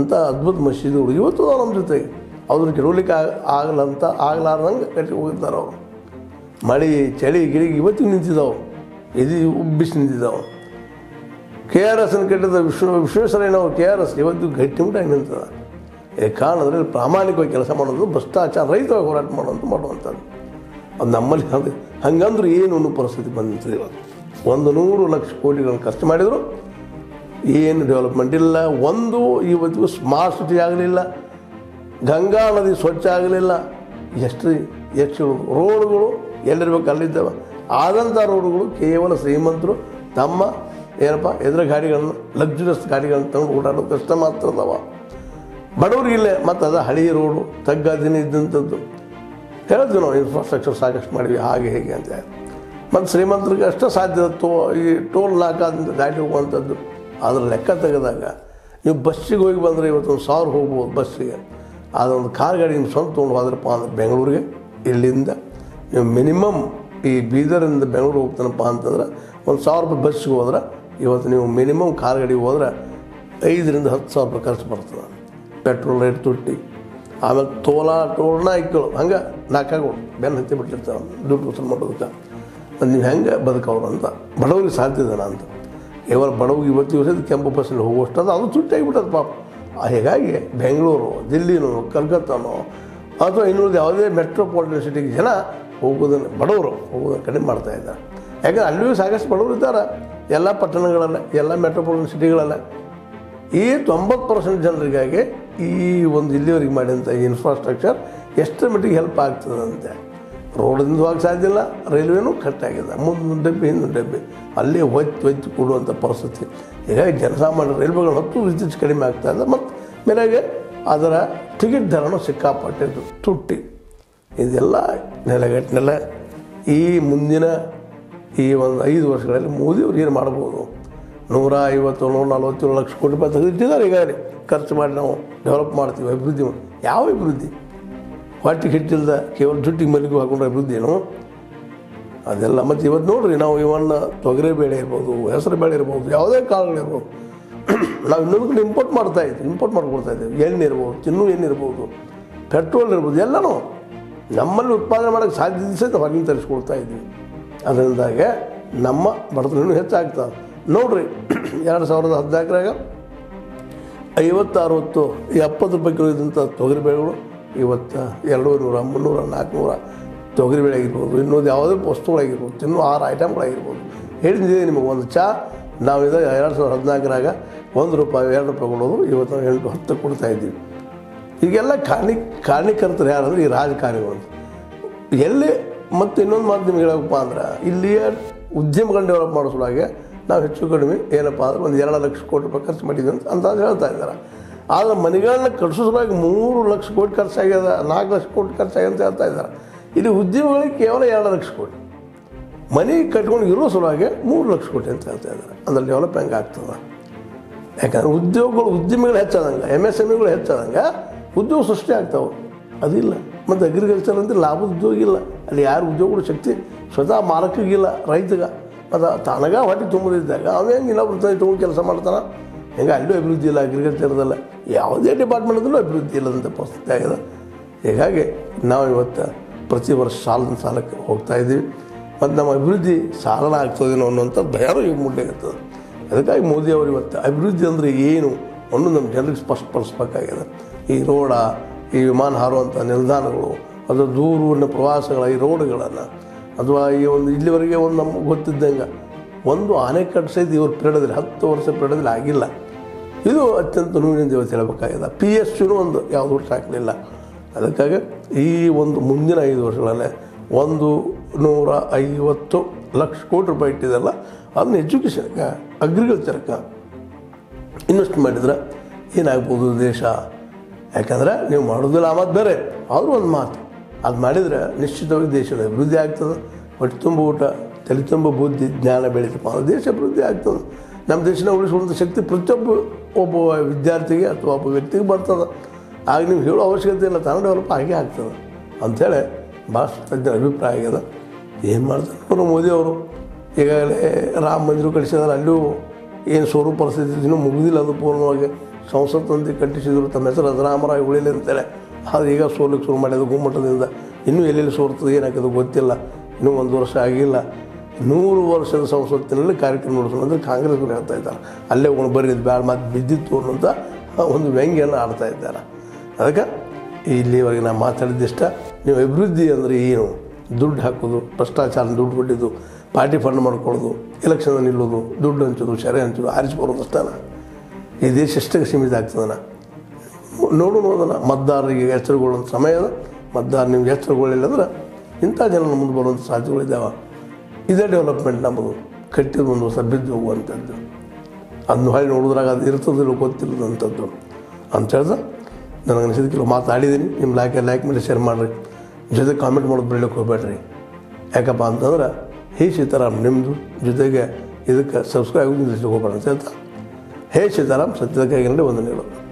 ಅಂಥ ಅದ್ಭುತ ಮಸೀದಿಗಳು ಇವತ್ತು ಅದಾವ ನಮ್ಮ ಜೊತೆಗೆ ಅವ್ರು ಕೆಡವಲಿಕ್ಕೆ ಆಗ ಆಗಲಂತ ಆಗಲಾರ್ದಂಗೆ ಕಟ್ಟಿ ಹೋಗಿದ್ದಾರೆ ಅವರು ಮಳೆ ಚಳಿ ಗಿಳಿ ಇವತ್ತಿಗೂ ನಿಂತಿದ್ದಾವೆ ಇದು ಉಬ್ಬಿಸಿ ನಿಂತಿದ್ದಾವೆ ಕೆ ಆರ್ ಎಸ್ನ ಕಟ್ಟಿದ ವಿಶ್ವ ವಿಶ್ವೇಶ್ವರಯ್ಯನವರು ಕೆ ಆರ್ ಎಸ್ ಇವತ್ತು ಗಟ್ಟಿಮುಟ್ಟಾಗಿ ನಿಂತದ ಈ ಕಾರಣದಲ್ಲಿ ಪ್ರಾಮಾಣಿಕವಾಗಿ ಕೆಲಸ ಮಾಡೋದು ಭ್ರಷ್ಟಾಚಾರ ರಹಿತವಾಗಿ ಹೋರಾಟ ಮಾಡುವಂಥ ಮಾಡುವಂಥದ್ದು ಅದು ನಮ್ಮಲ್ಲಿ ಅದು ಹಂಗಂದ್ರೆ ಏನು ಅನ್ನೋ ಪರಿಸ್ಥಿತಿ ಬಂದಿತ್ತು ಇವಾಗ ಒಂದು ನೂರು ಲಕ್ಷ ಕೋಟಿಗಳನ್ನು ಖರ್ಚು ಮಾಡಿದರು ಏನು ಡೆವಲಪ್ಮೆಂಟ್ ಇಲ್ಲ ಒಂದು ಇವತ್ತಿಗೂ ಸ್ಮಾರ್ಟ್ ಸಿಟಿ ಆಗಲಿಲ್ಲ ಗಂಗಾ ನದಿ ಸ್ವಚ್ಛ ಆಗಲಿಲ್ಲ ಎಷ್ಟು ಎಷ್ಟು ರೋಡ್ಗಳು ಎಲ್ಲಿರ್ಬೇಕು ಅಲ್ಲಿದ್ದಾವೆ ಆದಂಥ ರೋಡ್ಗಳು ಕೇವಲ ಶ್ರೀಮಂತರು ತಮ್ಮ ಏನಪ್ಪ ಎದುರ ಗಾಡಿಗಳನ್ನು ಲಕ್ಸುರಿಯಸ್ ಗಾಡಿಗಳನ್ನು ತಗೊಂಡು ಓಡಾಡೋದು ಕಷ್ಟ ಮಾತ್ರ ಅದಾವ ಬಡವರಿಗಿಲ್ಲೇ ಮತ್ತು ಅದು ಹಳೆಯ ರೋಡು ತಗ್ಗಾದಿನ ಇದ್ದಂಥದ್ದು ಹೇಳಿದ್ವಿ ನಾವು ಇನ್ಫ್ರಾಸ್ಟ್ರಕ್ಚರ್ ಸಾಕಷ್ಟು ಮಾಡಿವಿ ಹಾಗೆ ಹೇಗೆ ಅಂತ ಮತ್ತು ಶ್ರೀಮಂತರಿಗೆ ಅಷ್ಟೇ ಸಾಧ್ಯ ತೋ ಈ ಟೋಲ್ ನಾಕಾದಿಂದ ದಾಟಿ ಹೋಗುವಂಥದ್ದು ಅದರ ಲೆಕ್ಕ ತೆಗೆದಾಗ ನೀವು ಬಸ್ಸಿಗೆ ಹೋಗಿ ಬಂದರೆ ಇವತ್ತೊಂದು ಸಾವಿರ ಹೋಗ್ಬೋದು ಬಸ್ಸಿಗೆ ಅದೊಂದು ಕಾರ್ ಗಾಡಿ ನಿಮ್ಮ ಸ್ವಂತ ತೊಗೊಂಡು ಹೋದ್ರಪ್ಪ ಅಂದ್ರೆ ಬೆಂಗಳೂರಿಗೆ ಇಲ್ಲಿಂದ ನೀವು ಮಿನಿಮಮ್ ಈ ಬೀದರಿಂದ ಬೆಂಗಳೂರು ಹೋಗ್ತಾನಪ್ಪ ಅಂತಂದ್ರೆ ಒಂದು ಸಾವಿರ ರೂಪಾಯಿ ಬಸ್ಸಿಗೆ ಹೋದ್ರೆ ಇವತ್ತು ನೀವು ಮಿನಿಮಮ್ ಕಾರ್ ಗಾಡಿಗೆ ಹೋದ್ರೆ ಐದರಿಂದ ಹತ್ತು ಸಾವಿರ ರೂಪಾಯಿ ಖರ್ಚು ಬರ್ತದೆ ಪೆಟ್ರೋಲ್ ರೇಟ್ ತುಟ್ಟಿ ಆಮೇಲೆ ತೋಲ ಟೋಲ್ನ ಇಕ್ಕಳು ಹಂಗೆ ನಾಲ್ಕಾಗಳು ಬೆನ್ನು ಹತ್ತಿ ಬಿಟ್ಟಿರ್ತಾವೆ ದುಡ್ಡು ವಸೂಲು ಮಾಡೋದಕ್ಕೆ ಅದು ನೀವು ಹೆಂಗೆ ಬದುಕವ್ರು ಅಂತ ಬಡವರಿಗೆ ಸಾಧ್ಯ ಇದೆನಾ ಅಂತ ಕೇವಲ ಬಡವ್ರಿಗೆ ಇವತ್ತು ದಿವಸ ಕೆಂಪು ಬಸ್ಸಲ್ಲಿ ಹೋಗುವಷ್ಟದು ಅದು ತುಟ್ಟಾಗಿಬಿಟ್ಟದು ಪಾಪ ಆ ಹೀಗಾಗಿ ಬೆಂಗಳೂರು ದಿಲ್ಲಿನೋ ಕಲ್ಕತ್ತಾನೋ ಅಥವಾ ಇನ್ನುಳಿದ ಯಾವುದೇ ಮೆಟ್ರೋಪಾಲಿಟನ್ ಸಿಟಿಗೆ ಜನ ಹೋಗೋದನ್ನು ಬಡವರು ಹೋಗೋದನ್ನು ಕಡಿಮೆ ಮಾಡ್ತಾ ಇದ್ದಾರೆ ಯಾಕಂದ್ರೆ ಅಲ್ಲಿಯೂ ಸಾಕಷ್ಟು ಬಡವರು ಇದ್ದಾರೆ ಎಲ್ಲ ಪಟ್ಟಣಗಳಲ್ಲ ಎಲ್ಲ ಮೆಟ್ರೋಪಾಲಿಟನ್ ಸಿಟಿಗಳಲ್ಲ ಈ ತೊಂಬತ್ತು ಪರ್ಸೆಂಟ್ ಜನರಿಗಾಗಿ ಈ ಒಂದು ಇಲ್ಲಿವರೆಗೆ ಮಾಡಿದಂಥ ಇನ್ಫ್ರಾಸ್ಟ್ರಕ್ಚರ್ ಎಷ್ಟರ ಮಟ್ಟಿಗೆ ಹೆಲ್ಪ್ ಆಗ್ತದಂತೆ ರೋಡಿಂದ ಹೋಗಕ್ಕೆ ಸಾಧ್ಯ ಇಲ್ಲ ರೈಲ್ವೆನೂ ಕಟ್ ಆಗಿದೆ ಮುಂದೊಂದು ಡಬ್ಬಿ ಹಿಂದೊಂದು ಡಬ್ಬಿ ಅಲ್ಲೇ ಒತ್ತಿ ಒತ್ತಿ ಕೊಡುವಂಥ ಪರಿಸ್ಥಿತಿ ಹೀಗಾಗಿ ಜನಸಾಮಾನ್ಯ ರೈಲ್ವೆಗಳು ಹತ್ತು ಇತ್ತೀಚೆ ಕಡಿಮೆ ಆಗ್ತಾ ಇದೆ ಮತ್ತು ಮೇಲೆಗೆ ಅದರ ಟಿಕೆಟ್ ದರನೂ ಸಿಕ್ಕಾಪಟ್ಟೆ ತುಟ್ಟಿ ಇದೆಲ್ಲ ನೆಲೆಗಟ್ಟಿನೆಲ್ಲ ಈ ಮುಂದಿನ ಈ ಒಂದು ಐದು ವರ್ಷಗಳಲ್ಲಿ ಮೋದಿಯವ್ರು ಏನು ಮಾಡ್ಬೋದು ನೂರ ಐವತ್ತು ನೂರ ನಲ್ವತ್ತೇಳು ಲಕ್ಷ ಕೋಟಿ ರೂಪಾಯಿ ತೆಗೆದಿಟ್ಟಿದ್ದಾರೆ ಈಗಾಗಲೇ ಖರ್ಚು ಮಾಡಿ ನಾವು ಡೆವಲಪ್ ಮಾಡ್ತೀವಿ ಅಭಿವೃದ್ಧಿ ಮಾಡಿ ಯಾವ ಅಭಿವೃದ್ಧಿ ಹೊಟ್ಟಿಗೆ ಹಿಟ್ಟಿಲ್ದ ಕೇವಲ ಜುಟ್ಟಿಗೆ ಮಲ್ಲಿಗೆ ಹಾಕೊಂಡ್ರೆ ಅಭಿವೃದ್ಧಿ ಏನು ಅದೆಲ್ಲ ಮತ್ತು ಇವತ್ತು ನೋಡ್ರಿ ನಾವು ಇವನ್ನ ತೊಗರಿ ಬೇಳೆ ಇರ್ಬೋದು ಹೆಸರು ಬೇಳೆ ಇರ್ಬೋದು ಯಾವುದೇ ಕಾಳುಗಳಿರ್ಬೋದು ನಾವು ಇನ್ನೊಂದು ಕಡೆ ಇಂಪೋರ್ಟ್ ಮಾಡ್ತಾ ಇದ್ವಿ ಇಂಪೋರ್ಟ್ ಮಾಡ್ಕೊಳ್ತಾ ಇದ್ದೀವಿ ಎಣ್ಣೆ ಇರ್ಬೋದು ತಿನ್ನು ಎಣ್ಣೆ ಇರ್ಬೋದು ಪೆಟ್ರೋಲ್ ಇರ್ಬೋದು ಎಲ್ಲನೂ ನಮ್ಮಲ್ಲಿ ಉತ್ಪಾದನೆ ಮಾಡೋಕ್ಕೆ ಸಾಧ್ಯ ಸಹಿತ ಹೊರಗಿನ ತರಿಸ್ಕೊಳ್ತಾ ಇದ್ವಿ ಅದರಿಂದಾಗೆ ನಮ್ಮ ಬಡತನ ಹೆಚ್ಚಾಗ್ತದೆ ನೋಡ್ರಿ ಎರಡು ಸಾವಿರದ ಹದಿನಾಲ್ಕರಾಗ ಐವತ್ತು ಅರವತ್ತು ಎಪ್ಪತ್ತು ರೂಪಾಯಿ ಕಿಲೋ ಇದ್ದಂಥ ತೊಗರಿಬೇಳೆಗಳು ಇವತ್ತು ಎರಡು ನೂರ ಮುನ್ನೂರ ನಾಲ್ಕುನೂರ ತೊಗರಿಬೇಳೆ ಆಗಿರ್ಬೋದು ಇನ್ನೊಂದು ಯಾವುದೇ ವಸ್ತುಗಳಾಗಿರ್ಬೋದು ತಿನ್ನೋ ಆರು ಐಟಮ್ಗಳಾಗಿರ್ಬೋದು ಹೇಳಿದ್ದೆ ನಿಮಗೆ ಒಂದು ಚಾ ನಾವು ಇದು ಎರಡು ಸಾವಿರದ ಹದಿನಾಲ್ಕರಾಗ ಒಂದು ರೂಪಾಯಿ ಎರಡು ರೂಪಾಯಿ ಕೊಡೋದು ಇವತ್ತು ನಾವು ಎಂಟು ಹತ್ತು ಕೊಡ್ತಾ ಇದ್ದೀವಿ ಈಗೆಲ್ಲ ಕಾರಣಿ ಕಾರಣೀಕರ್ತರು ಯಾರಂದ್ರೆ ಈ ರಾಜಕಾರಣಿಗಳು ಎಲ್ಲಿ ಮತ್ತು ಇನ್ನೊಂದು ಮಾತು ನಿಮ್ಗೆ ಹೇಳಬೇಕಪ್ಪ ಅಂದ್ರೆ ಇಲ್ಲಿಯ ಉದ್ಯಮಗಳನ್ನ ಡೆವಲಪ್ ಮಾಡೋ ಸಲುವಾಗಿ ನಾವು ಹೆಚ್ಚು ಕಡಿಮೆ ಏನಪ್ಪ ಅಂದ್ರೆ ಒಂದು ಎರಡು ಲಕ್ಷ ಕೋಟಿ ರೂಪಾಯಿ ಖರ್ಚು ಮಾಡಿದ್ವಿ ಅಂತ ಅಂದಾಜು ಹೇಳ್ತಾ ಇದ್ದಾರೆ ಆದರೆ ಮನೆಗಳನ್ನ ಕಟ್ಸೋ ಸಲುವಾಗಿ ಮೂರು ಲಕ್ಷ ಕೋಟಿ ಖರ್ಚಾಗ್ಯದ ನಾಲ್ಕು ಲಕ್ಷ ಕೋಟಿ ಖರ್ಚಾಗ್ಯದ ಅಂತ ಹೇಳ್ತಾ ಇದ್ದಾರೆ ಇಲ್ಲಿ ಉದ್ಯಮಗಳಿಗೆ ಕೇವಲ ಎರಡು ಲಕ್ಷ ಕೋಟಿ ಮನೆ ಕಟ್ಕೊಂಡು ಇರೋ ಸಲುವಾಗಿ ಮೂರು ಲಕ್ಷ ಕೋಟಿ ಅಂತ ಹೇಳ್ತಾ ಇದ್ದಾರೆ ಅಂದ್ರೆ ಡೆವಲಪ್ ಹೆಂಗೆ ಆಗ್ತದೆ ಯಾಕಂದ್ರೆ ಉದ್ಯೋಗಗಳು ಉದ್ಯಮಿಗಳು ಹೆಚ್ಚಾದಂಗೆ ಎಮ್ ಎಸ್ ಎಮ್ ಇಗಳು ಹೆಚ್ಚಾದಂಗೆ ಉದ್ಯೋಗ ಸೃಷ್ಟಿ ಆಗ್ತಾವೆ ಅದಿಲ್ಲ ಮತ್ತು ಅಗ್ರಿಕಲ್ಚರ್ ಅಂದ್ರೆ ಲಾಭದ ಉದ್ಯೋಗ ಇಲ್ಲ ಅಲ್ಲಿ ಯಾರು ಉದ್ಯೋಗಗಳು ಶಕ್ತಿ ಸ್ವತಃ ಮಾಲಕಿಗಿಲ್ಲ ರೈತಗ ಮತ್ತು ತನಗ ಹೊಟ್ಟೆ ತುಂಬಿದ್ದಾಗ ಅವ ಹೆಂಗೆ ಇನ್ನೊಬ್ರು ತಂದು ತೊಗೊಂಡು ಕೆಲಸ ಮಾಡ್ತಾನೆ ಹೆಂಗೆ ಅಲ್ಲೂ ಅಭಿವೃದ್ಧಿ ಇಲ್ಲ ಅಗ್ರಿಕಲ್ಚರ್ದಲ್ಲ ಯಾವುದೇ ಡಿಪಾರ್ಟ್ಮೆಂಟ್ದಲ್ಲೂ ಅಭಿವೃದ್ಧಿ ಇಲ್ಲದಂಥ ಪರಿಸ್ಥಿತಿ ಆಗಿದೆ ಹೀಗಾಗಿ ನಾವು ಇವತ್ತು ಪ್ರತಿ ವರ್ಷ ಸಾಲದ ಸಾಲಕ್ಕೆ ಹೋಗ್ತಾ ಇದ್ದೀವಿ ಮತ್ತು ನಮ್ಮ ಅಭಿವೃದ್ಧಿ ಸಾಲನ ಆಗ್ತದೇನೋ ಅನ್ನೋಂಥ ಭಯನೂ ಈಗ ಮುಡ್ಲಿಕ್ಕೆ ಅದಕ್ಕಾಗಿ ಮೋದಿ ಅವರು ಇವತ್ತು ಅಭಿವೃದ್ಧಿ ಅಂದರೆ ಏನು ಅನ್ನೋ ನಮ್ಮ ಜನರಿಗೆ ಸ್ಪಷ್ಟಪಡಿಸ್ಬೇಕಾಗಿದೆ ಈ ರೋಡ ಈ ವಿಮಾನ ಹಾರುವಂಥ ನಿಲ್ದಾಣಗಳು ಅದು ದೂರೂರಿನ ಪ್ರವಾಸಗಳ ಈ ರೋಡ್ಗಳನ್ನು ಅಥವಾ ಈ ಒಂದು ಇಲ್ಲಿವರೆಗೆ ಒಂದು ನಮ್ಗೆ ಗೊತ್ತಿದ್ದಂಗೆ ಒಂದು ಆನೆಕಟ್ಟು ಸಹಿತ ಇವ್ರ ಪೀರಿಯಡದಲ್ಲಿ ಹತ್ತು ವರ್ಷ ಪೀರಿಯಡದಲ್ಲಿ ಆಗಿಲ್ಲ ಇದು ಅತ್ಯಂತ ನೋವಿನಿಂದ ಇವತ್ತು ಹೇಳಬೇಕಾಗಿದೆ ಪಿ ಎಸ್ ಯುನೂ ಒಂದು ಯಾವುದು ವರ್ಷ ಹಾಕಲಿಲ್ಲ ಅದಕ್ಕಾಗಿ ಈ ಒಂದು ಮುಂದಿನ ಐದು ವರ್ಷಗಳಲ್ಲೇ ಒಂದು ನೂರ ಐವತ್ತು ಲಕ್ಷ ಕೋಟಿ ರೂಪಾಯಿ ಇಟ್ಟಿದೆಲ್ಲ ಅದನ್ನ ಎಜುಕೇಷನ್ಗೆ ಅಗ್ರಿಕಲ್ಚರ್ಗೆ ಇನ್ವೆಸ್ಟ್ ಮಾಡಿದ್ರೆ ಏನಾಗ್ಬೋದು ದೇಶ ಯಾಕಂದ್ರೆ ನೀವು ಮಾಡೋದಿಲ್ಲ ಆ ಮಾತು ಬೇರೆ ಆದರೂ ಒಂದು ಮಾತು ಅದು ಮಾಡಿದರೆ ನಿಶ್ಚಿತವಾಗಿ ದೇಶದ ಅಭಿವೃದ್ಧಿ ಆಗ್ತದೆ ಹೊಟ್ಟೆ ತುಂಬ ಊಟ ತಲೆ ತುಂಬ ಬುದ್ಧಿ ಜ್ಞಾನ ಬೆಳೀತಪ್ಪ ಅಂದ್ರೆ ದೇಶ ಅಭಿವೃದ್ಧಿ ಆಗ್ತದೆ ನಮ್ಮ ದೇಶನ ಉಳಿಸುವಂಥ ಶಕ್ತಿ ಪ್ರತಿಯೊಬ್ಬ ಒಬ್ಬ ವಿದ್ಯಾರ್ಥಿಗೆ ಅಥವಾ ಒಬ್ಬ ವ್ಯಕ್ತಿಗೆ ಬರ್ತದೆ ಆಗ ನೀವು ಹೇಳೋ ಅವಶ್ಯಕತೆ ಇಲ್ಲ ತಾನು ಡೆವಲಪ್ ಆಗೇ ಆಗ್ತದೆ ಅಂಥೇಳಿ ಭಾಳಷ್ಟು ತಜ್ಞರ ಅಭಿಪ್ರಾಯ ಆಗ್ಯದ ಏನು ಮಾಡ್ತಾರೆ ಅವರು ಮೋದಿಯವರು ಈಗಾಗಲೇ ರಾಮ ಮಂದಿರ ಕಳಿಸಿದ್ರೆ ಅಲ್ಲೂ ಏನು ಸ್ವರೂಪ ಪರಿಸ್ಥಿತಿ ಇನ್ನೂ ಮುಗಿದಿಲ್ಲ ಅದು ಪೂರ್ಣವಾಗಿ ಸಂಸತ್ತಂತೆ ಕಟ್ಟಿಸಿದ್ರು ತಮ್ಮ ಹೆಸರು ಅಜರಾಮರಾಗಿ ಉಳಿಲಿ ಅಂತೇಳಿ ಅದು ಈಗ ಸೋಲಿಕ್ಕೆ ಶುರು ಮಾಡಿದ್ರು ಗುಮ್ಮಟದಿಂದ ಇನ್ನೂ ಎಲ್ಲೆಲ್ಲಿ ಸೋರ್ತದೆ ಏನಾಗ್ತದೆ ಗೊತ್ತಿಲ್ಲ ಇನ್ನೂ ಒಂದು ವರ್ಷ ಆಗಿಲ್ಲ ನೂರು ವರ್ಷದ ಸಂಸತ್ತಿನಲ್ಲಿ ಕಾರ್ಯಕ್ರಮ ನಡೆಸೋಣ ಅಂದರೆ ಕಾಂಗ್ರೆಸ್ಗಳು ಹೇಳ್ತಾ ಇದ್ದಾರೆ ಅಲ್ಲೇ ಒಂದು ಬರ್ರಿ ಬ್ಯಾಡ ಮಾತು ಬಿದ್ದಿತ್ತು ಅನ್ನೋಂಥ ಒಂದು ವ್ಯಂಗ್ಯನ ಆಡ್ತಾ ಇದ್ದಾರೆ ಅದಕ್ಕೆ ಇಲ್ಲಿವರೆಗೆ ನಾನು ಮಾತಾಡಿದ್ದಿಷ್ಟ ನೀವು ಅಭಿವೃದ್ಧಿ ಅಂದರೆ ಏನು ದುಡ್ಡು ಹಾಕೋದು ಭ್ರಷ್ಟಾಚಾರ ದುಡ್ಡು ಕೊಟ್ಟಿದ್ದು ಪಾರ್ಟಿ ಫಂಡ್ ಮಾಡ್ಕೊಳ್ಳೋದು ಎಲೆಕ್ಷನ್ ನಿಲ್ಲೋದು ದುಡ್ಡು ಹಂಚೋದು ಶರೆ ಹಂಚೋದು ಆರಿಸಿ ಬರೋದು ಅಷ್ಟೇನ ಈ ದೇಶ ಎಷ್ಟಕ್ಕೆ ಸೀಮಿತ ಆಗ್ತದನ ನೋಡೋಣ ಅದನ್ನು ಮತದಾರರಿಗೆ ಎಚ್ಚರಗೊಳ್ಳುವಂಥ ಸಮಯದ ಮತದಾರ ನೀವು ಎಚ್ಚರಗೊಳ್ಳಿಲ್ಲ ಅಂದ್ರೆ ಇಂಥ ಜನ ಮುಂದೆ ಬರುವಂಥ ಸಾಧ್ಯತೆಗಳಿದ್ದಾವೆ ಇದೇ ಡೆವಲಪ್ಮೆಂಟ್ ನಮ್ಮದು ಕಟ್ಟಿದ ಒಂದು ಹೊಸ ಬಿದ್ದು ಹೋಗುವಂಥದ್ದು ಅದನ್ನು ಹೊಳ್ಳಿ ನೋಡಿದ್ರಾಗ ಅದು ಇರ್ತದಿಲ್ಲ ಗೊತ್ತಿಲ್ಲದಂಥದ್ದು ಅಂತ ಹೇಳ್ದೆ ನನಗೆ ಅನಿಸಿದ ಕೆಲವು ಮಾತಾಡಿದ್ದೀನಿ ನಿಮ್ಮ ಲೈಕ್ ಲೈಕ್ ಮಾಡಿ ಶೇರ್ ಮಾಡಿರಿ ಜೊತೆ ಕಾಮೆಂಟ್ ಮಾಡೋದು ಬೆಳಿಲಿಕ್ಕೆ ಹೋಗ್ಬೇಡ್ರಿ ಯಾಕಪ್ಪ ಅಂತಂದ್ರೆ ಹೇ ಸೀತಾರಾಮ್ ನಿಮ್ಮದು ಜೊತೆಗೆ ಇದಕ್ಕೆ ಸಬ್ಸ್ಕ್ರೈಬ್ ನಿಲ್ಲಿಸ್ಲಿಕ್ಕೆ ಹೋಗ್ಬೇಡ ಅಂತ ಹೇಳ್ತಾ ಹೇ ಸೀತಾರಾಮ್ ಸತ್ಯದ ಕೈಗಂಡೆ ವಂದನೆಗಳು